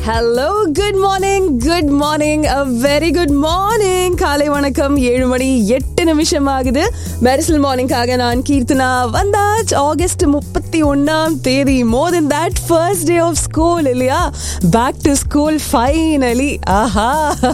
hello good morning good morning a very good morning காலை வணக்கம் ஏழு மணி எட்டு நிமிஷம் ஆகுது மெரிசல் மார்னிங்காக நான் கீர்த்தனா வந்தாச் ஆகஸ்ட் முப்பத்தி ஒன்னாம் தேதி more than that first day of school இல்லையா பேக் டு ஸ்கூல் ஃபைனலி ஆஹா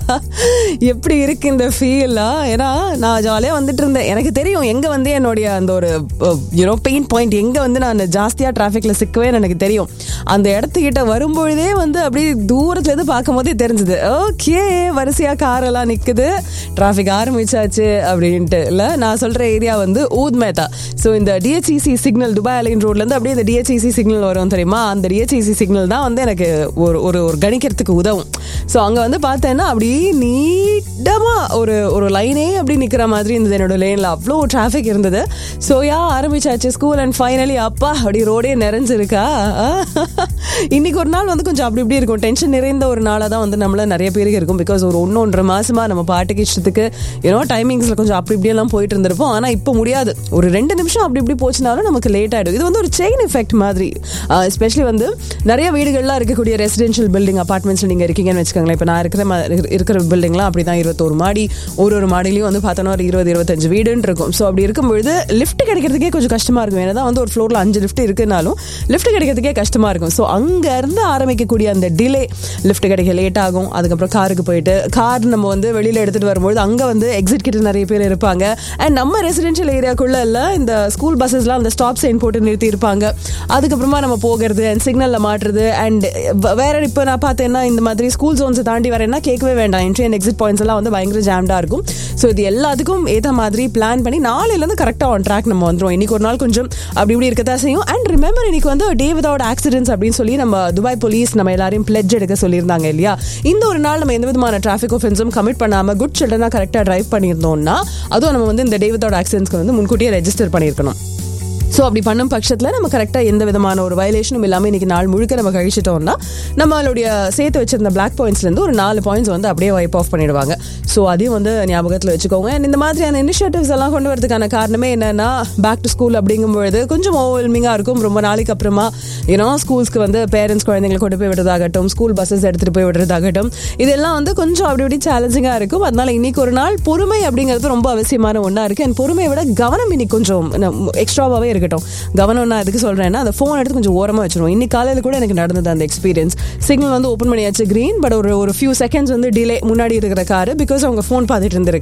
எப்படி இருக்கு இந்த ஃபீலா ஏன்னா நான் ஜாலியாக வந்துட்டு இருந்தேன் எனக்கு தெரியும் எங்க வந்து என்னுடைய அந்த ஒரு யூனோ பெயின் பாயிண்ட் எங்க வந்து நான் ஜாஸ்தியாக டிராஃபிக்ல சிக்கவே எனக்கு தெரியும் அந்த இடத்துக்கிட்ட வரும்பொழுதே வந்து அப்படியே தூரத்துல இருந்து பார்க்கும் போதே தெரிஞ்சது ஓகே வரிசையா கார் எல்லாம் நிக்குது டிராஃபிக் ஆரம்பிச்சாச்சு அப்படின்ட்டு இல்ல நான் சொல்ற ஏரியா வந்து ஊத் மேத்தா ஸோ இந்த டிஹெச்சிசி சிக்னல் துபாய் அலைன் ரோட்ல இருந்து அப்படியே இந்த டிஹெச்சிசி சிக்னல் வரும் தெரியுமா அந்த டிஹெச்சிசி சிக்னல் தான் வந்து எனக்கு ஒரு ஒரு ஒரு கணிக்கிறதுக்கு உதவும் ஸோ அங்க வந்து பார்த்தேன்னா அப்படியே நீட்டமா ஒரு ஒரு லைனே அப்படி நிக்கிற மாதிரி இருந்தது என்னோட லேன்ல அவ்வளோ டிராஃபிக் இருந்தது ஸோ யா ஆரம்பிச்சாச்சு ஸ்கூல் அண்ட் ஃபைனலி அப்பா அப்படி ரோடே நிறைஞ்சிருக்கா இன்னைக்கு ஒரு நாள் வந்து கொஞ்சம் அப்படி இப்படி இருக்கும் டென்ஷன் நிறைந்த ஒரு நாளாக தான் வந்து நம்மள நிறைய பேருக்கு இருக்கும் பிகாஸ் ஒரு ஒன்று ஒன்றரை மாசமா நம்ம பாட்டுக்கு இஷ்டத்துக்கு ஏன்னோ டைமிங்ஸ்ல கொஞ்சம் அப்படி இப்படியெல்லாம் போயிட்டு இருந்திருப்போம் ஆனால் இப்போ முடியாது ஒரு ரெண்டு நிமிஷம் அப்படி இப்படி போச்சுனாலும் நமக்கு லேட் ஆயிடும் இது வந்து ஒரு செயின் எஃபெக்ட் மாதிரி எஸ்பெஷலி வந்து நிறைய வீடுகள்லாம் இருக்கக்கூடிய ரெசிடென்ஷியல் பில்டிங் அபார்ட்மெண்ட்ஸ்ல நீங்க இருக்கீங்கன்னு வச்சுக்கோங்களேன் இப்போ நான் இருக்கிற மா- இருக்கிற பில்டிங்லாம் அப்படி தான் இருபத்தோரு மாடி ஒரு ஒரு மாடிலையும் வந்து பார்த்தோன்னா ஒரு இருபது இருபத்தஞ்சு வீடுன்னு இருக்கும் ஸோ அப்படி இருக்கும்பொழுது லிஃப்ட் கிடைக்கிறதுக்கே கொஞ்சம் கஷ்டமா இருக்கும் ஏன்னா வந்து ஒரு ஃப்ளோர்ல அஞ்சு லிஃப்ட் இருக்குனாலும் லிஃப்ட் கிடைக்கிறதுக்கே கஷ்டமா இருக்கும் ஸோ அங்க இருந்து ஆரம்பிக்கக்கூடிய அந்த டிலே லிஃப்ட் கிடைக்க லேட் ஆகும் அதுக்கப்புறம் காருக்கு போயிட்டு கார் நம்ம வந்து வெளியில எடுத்துட்டு வரும்போது அங்க வந்து எக்ஸிட் கிட்ட நிறைய பேர் இருப்பாங்க அண்ட் நம்ம ரெசிடென்ஷியல் ஏரியாக்குள்ள இல்ல இந்த ஸ்கூல் பஸ்ஸஸ்லாம் அந்த ஸ்டாப் சைன் போட்டு நிறுத்தி இருப்பாங்க அதுக்கப்புறமா நம்ம போகிறது அண்ட் சிக்னல்ல மாட்டுறது அண்ட் வேற இப்போ நான் பார்த்தேன்னா இந்த மாதிரி ஸ்கூல் ஜோன்ஸை தாண்டி வரேன்னா கேட்கவே வேண்டாம் என்ட்ரி அண்ட் எக்ஸிட் பாயிண்ட்ஸ் எல்லாம் வந்து பயங்கர ஜாம்டா இருக்கும் ஸோ இது எல்லாத்துக்கும் ஏற்ற மாதிரி பிளான் பண்ணி நாளையிலேருந்து கரெக்டாக ஆன் ட்ராக் நம்ம வந்துடும் இன்னைக்கு ஒரு நாள் கொஞ்சம் அப்படி இப்படி இருக்கத்தான் செய்யும் அண்ட் ரிமெம்பர் இன்னைக்கு வந்து டே விதவுட் ஆக்சிடென்ட்ஸ் அப்படின்னு சொல்லி நம்ம துபாய் போலீஸ் நம்ம எல்லாரையும் பிளெட்ஜ் எடுக்க சொல்லியிருந்தாங்க இல்லையா இந்த ஒரு நாள் நம்ம எந்த விதமான டிராஃபிக் ஒஃபென்ஸும் கமிட் பண்ணாம குட் சில்ட்ரனாக கரெக்டாக டிரைவ் பண்ணியிருந்தோம்னா அதுவும் நம்ம வந்து இந்த டே விதவுட் ஆக்சிடென்ட்ஸ்க்கு வந்து முன்கூட்டியே ரெஜிஸ்டர் பண்ணியிருக்கணும் ஸோ அப்படி பண்ணும் பட்சத்தில் நம்ம கரெக்டாக எந்த விதமான ஒரு வயலேஷனும் இல்லாமல் இன்னைக்கு நாள் முழுக்க நம்ம கழிச்சிட்டோம்னா நம்மளுடைய சேர்த்து வச்சிருந்த பிளாக் பாயிண்ட்ஸ்லேருந்து ஒரு நாலு பாயிண்ட்ஸ் வந்து அப்படியே வைப் ஆஃப் பண்ணிடுவாங்க ஸோ அதையும் வந்து ஞாபகத்தில் வச்சுக்கோங்க And இந்த மாதிரியான இனிஷியேட்டிவ்ஸ் எல்லாம் கொண்டு வரதுக்கான காரணமே என்னன்னா பேக் டு ஸ்கூல் அப்படிங்கும்பொழுது கொஞ்சம் ஓவல்மிங்காக இருக்கும் ரொம்ப நாளைக்கு அப்புறமா ஏன்னா ஸ்கூல்ஸ்க்கு வந்து பேரண்ட்ஸ் குழந்தைங்களை கொண்டு போய் விடுறதாகட்டும் ஸ்கூல் பஸ்ஸஸ் எடுத்துகிட்டு போய் விடுறதாகட்டும் இதெல்லாம் வந்து கொஞ்சம் அப்படி இப்படி சேலஞ்சிங்காக இருக்கும் அதனால இன்னைக்கு ஒரு நாள் பொறுமை அப்படிங்கிறது ரொம்ப அவசியமான ஒன்றா இருக்குது அண்ட் பொறுமையை விட கவனம் இன்னைக்கு கொஞ்சம் எக்ஸ்ட்ராவாகவே இருக்கட்டும் கவனம் நான் எதுக்கு சொல்கிறேன்னா அந்த ஃபோன் எடுத்து கொஞ்சம் ஓரமாக வச்சிருவோம் இன்னைக்கு காலையில் கூட எனக்கு நடந்தது அந்த எக்ஸ்பீரியன்ஸ் சிக்னல் வந்து ஓப்பன் பண்ணியாச்சு க்ரீன் பட் ஒரு ஒரு ஃபியூ செகண்ட்ஸ் வந்து டிலே முன்னாடி இருக்கிற காரு பிகாஸ் அவங்க ஃபோன் பார்த்துட்டு இருந்திருக்கு